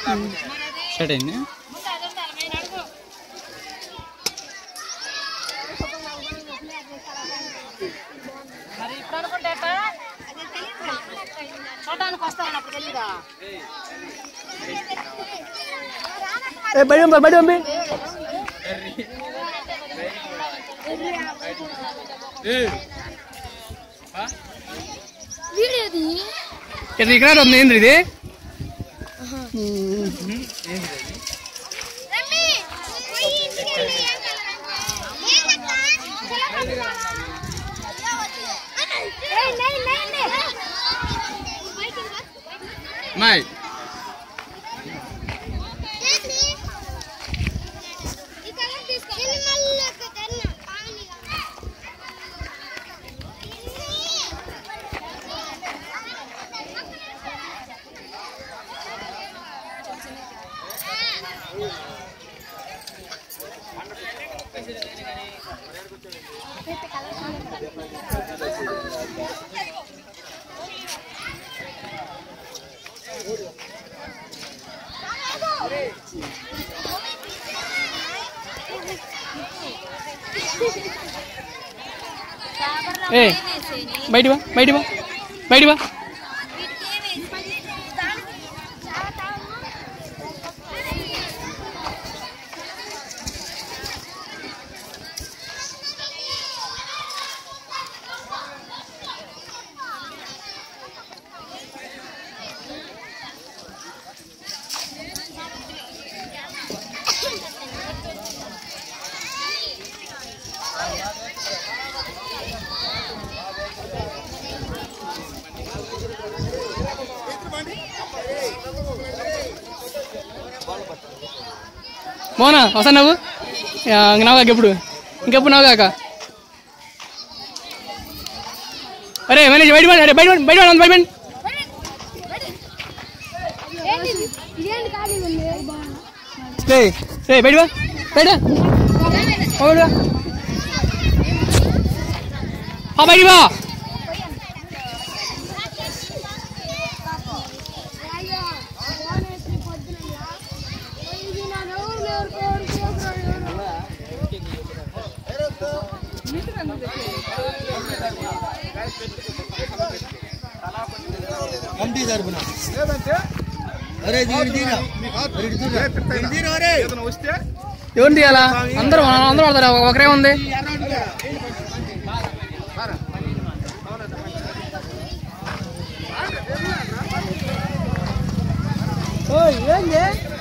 Start అయింది మరి ఇప్పుడు అనుకుంటే ఎట్టా? చూడడానికి వస్తాను అప్పుడు తెలీదా ఏ బయట పంపి, బయట పంపి ఇది ఇక్కడ ఉంది ఏంది ఇది మాయ్ ఏ బయట బా బయట బా బయట బా మోనా వస్తా నువ్వు నవ్వు ఎప్పుడు ఇంకెప్పుడు నవ్వు కాక అరే మేనేజ్ బయట పడి, అరే బయట పడి, బయట పడి, బయట పడి. రే రే బయట పో, బయట పో, బయట పో. ఆ బయట బా కమిటీ తరపున అరే దిగి దిగిరా దిగిరా అరే ఎవరు తీయాలా అందరూ అందరూ పడతారా ఒకరే ఉంది ఓయ్ ఏంది